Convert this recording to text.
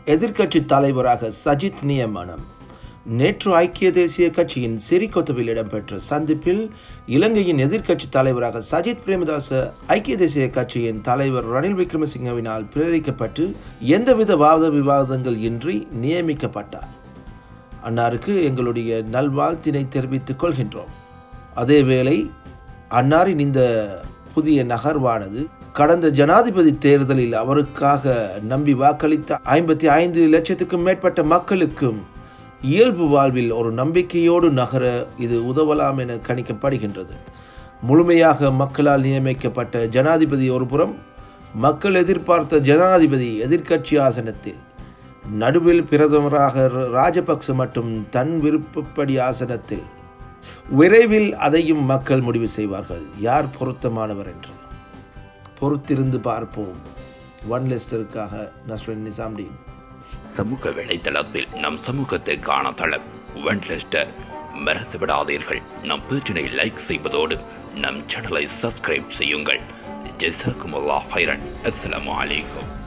எதிர்க்கட்சி தலைவராக சஜித் நியமனம் நேற்று ஐக்கிய தேசிய கட்சியின் சிறிகொத்தவில் இடம்பெற்ற சந்திப்பில் இலங்கையின் எதிர்க்கட்சி தலைவராக சஜித் பிரேமதாச ஐக்கிய தேசிய கட்சியின் தலைவர் ரணில் விக்ரமசிங்கவினால் பிரேரிக்கப்பட்டு எந்தவித வாத விவாதங்கள் இன்றி நியமிக்கப்பட்டார் அன்னாருக்கு எங்களுடைய நல்வாழ்த்தினை தெரிவித்துக் கொள்கின்றோம் அதேவேளை அன்னாரின் இந்த புதிய நகர்வானது கடந்த ஜனாதிபதி தேர்தலில் அவருக்காக நம்பி வாக்களித்த ஐம்பத்தி ஐந்து லட்சத்துக்கும் மேற்பட்ட மக்களுக்கும் இயல்பு வாழ்வில் ஒரு நம்பிக்கையோடு நகர இது உதவலாம் என கணிக்கப்படுகின்றது முழுமையாக மக்களால் நியமிக்கப்பட்ட ஜனாதிபதி ஒருபுறம் மக்கள் எதிர்பார்த்த ஜனாதிபதி எதிர்க்கட்சி ஆசனத்தில் நடுவில் பிரதமராக ராஜபக்ச மட்டும் தன் விருப்பப்படி ஆசனத்தில் விரைவில் அதையும் மக்கள் முடிவு செய்வார்கள் யார் பொருத்தமானவர் என்று பொறுத்திருந்து பார்ப்போம் ஒன் லெஸ்டருக்காக நஸ்ரின் நிசாம்டீன் சமூக வலைதளத்தில் நம் சமூகத்துக்கான தளம் வென்லெஸ்டர் மறந்து விடாதீர்கள் நம் பேச்சினை லைக் செய்வதோடு நம் சேனலை சப்ஸ்கிரைப் செய்யுங்கள் ஜெசாக்குமுல்லா ஹைரன் அஸ்ஸலாமு அலைக்கும்